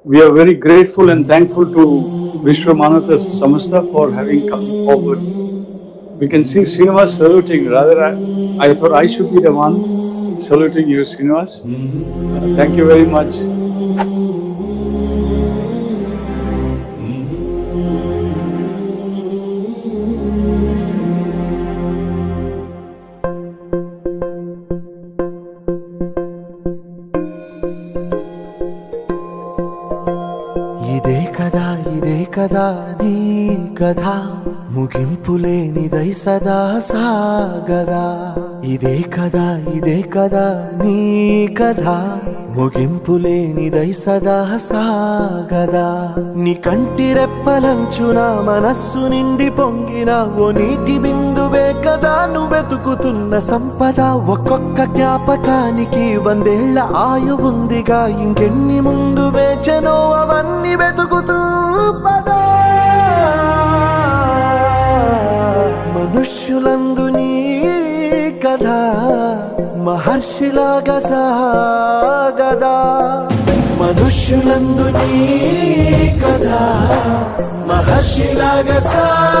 we are very grateful and thankful to Vishwamanatha Samastha for having come forward. We can see Srinivas saluting. Rather, I, I thought I should be the one saluting you, Srinivas. Uh, thank you very much. ఇదే కదా ఇదే కదా నీ కథ ముగింపులేనిదై సదా సాగదా ఇదే కదా ఇదే కదా నీ కథ ముగింపులేనిదై సదా సాగదా నీ కంటి రెప్పలంచున మనస్సు నిండి పొంగిన ఓ నీటి బిందువే కదా నువ్వు వెతుకుతున్న సంపద ఒక్కొక్క జ్ఞాపకానికి వందేళ్ల ఆయువుందిగా ఇంకెన్ని ముందు వేచనో అవన్నీ వెతుకుతూ పదా మనుష్యులందు నీ కథ మహర్షిలాగా సాగదా మనుష్యులందు నీ కథ మహర్షిలాగా సాగదా